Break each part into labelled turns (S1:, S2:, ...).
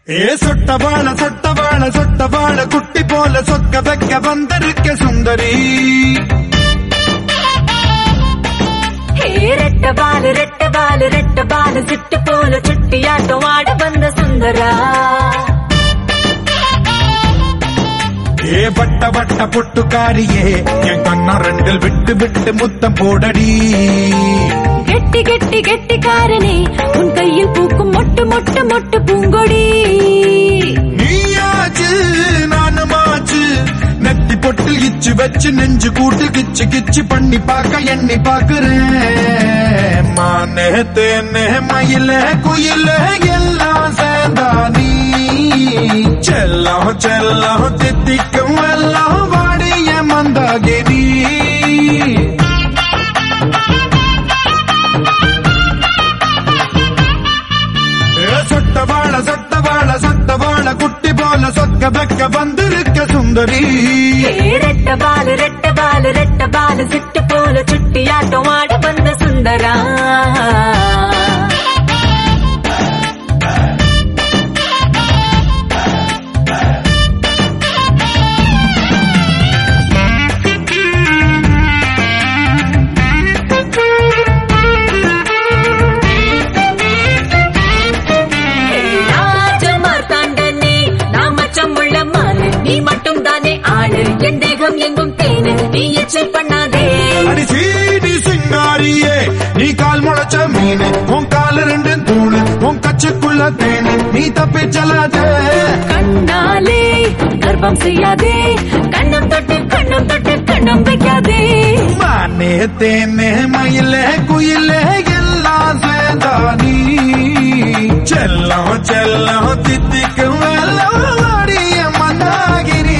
S1: ஏ சொட்ட வாழ சொட்ட வாழ சொட்ட வாழ குட்டி போல சொக்க வைக்க வந்திருக்க சுந்தரி
S2: ஹே ரெட்ட பாலு ரெட்ட பாலு ரெட்ட பாலு சிட்டு போல சுட்டியாட்டம் ஆட வந்த சுந்தரா
S1: ஏ வட்ட வட்ட பொட்டுக்காரியே என் கண்ணா ரெண்டில் விட்டு விட்டு முத்தம் போடடி
S2: கெட்டி கெட்டி கெட்டிக்காரனே உன் கையில் பூக்கும் மொட்டு மொட்டு மொட்டு பூங்கொடி
S1: நீயாச்சு நானுமாச்சு நெத்தி பொட்டில் இச்சு வச்சு நெஞ்சு கூட்டு கிச்சு கிச்சு பண்ணி பார்க்க எண்ணி பாக்குறேன் மானே தேனே மயில குயில எல்லாம் சேர்ந்தா நீ செல்லம் செல்லம் தித்திக்கும் எல்லாம் வாடிய மந்தாகினி ஏ சொட்ட வாழ சொட்ட வாழ சொட்ட வாழ குட்டி போல சொக்க வைக்க வந்திருக்க சுந்தரி
S2: ஹே ரெட்ட பாலு ரெட்ட பாலு ரெட்ட பாலு சிட்டு போல சுட்டியாட்டம் ஆட வந்த சுந்தரா ராஜமார்த்தாண்டனே நான் மச்சம் உள்ள மாலு நீ மட்டும் தானே ஆளு என் தேகம் எங்கும் தேனு நீ எச்சல் பண்ணாதே
S1: அடி சீடி சிங்காரியே நீ கால் முளைச்ச மீன் உன் கால ரெண்டு தூணு உன் கச்சுக்குள்ள தேனு நீ தப்பி செல்லாதே
S2: கண்ணாலே கர்ப்பம் செய்யாதே கண்ணம் தொட்டு கண்ணம் தொட்டு கண்ணம் வைக்காதே
S1: மானே தேனே மயிலே குயிலே எல்லாம் சேர்ந்தா நீ செல்லம் செல்லம் தித்திக்கும் எல்லாம் வாடிய மந்தாகிரி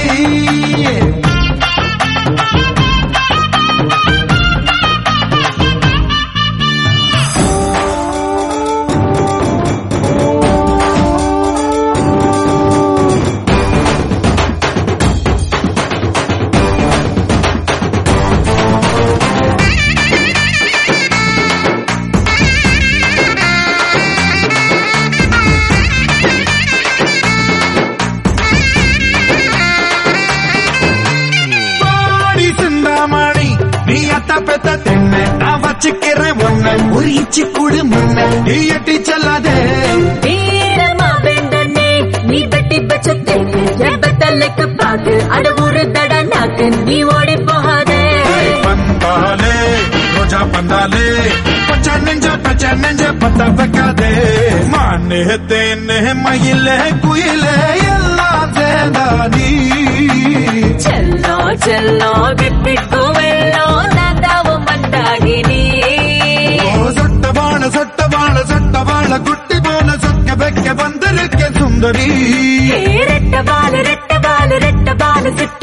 S1: பாடி சிந்தாமணி நீ அத்த பெத்த தென்ன நான் வச்சுக்கிறேன் ஒன்ன ஒரு இச்சி குடு முன்ன நீ எட்டி செல்லாதே
S2: வீரமா வேண்டனே நீ வெட்டி பச்சத்தேனு எவ்வத்தல்லைக்கு பாக்கு அட ஒரு தட நாக்கு நீ ஓடி போகாதே
S1: பந்தாலே ரோஜா பந்தாலே பச்சை நெஞ்ச பச்சை நெஞ்ச பத்த வைக்காதே மானே தேனே மயிலே குயிலே எல்லாம் சேர்ந்தா நீ
S2: செல்லோ செல்லோ விப்பிக்கோ வெள்ளோ நந்தாவும் மந்தாகினி
S1: ஓ சொட்டவாள சொட்டவாள சொட்டவாள குட்டி போல சொக்க வைக்க வந்திருக்க சுந்தரி
S2: ரெட்ட பாலு ரெட்ட பாலு ரெட்ட பாலு சிட்டு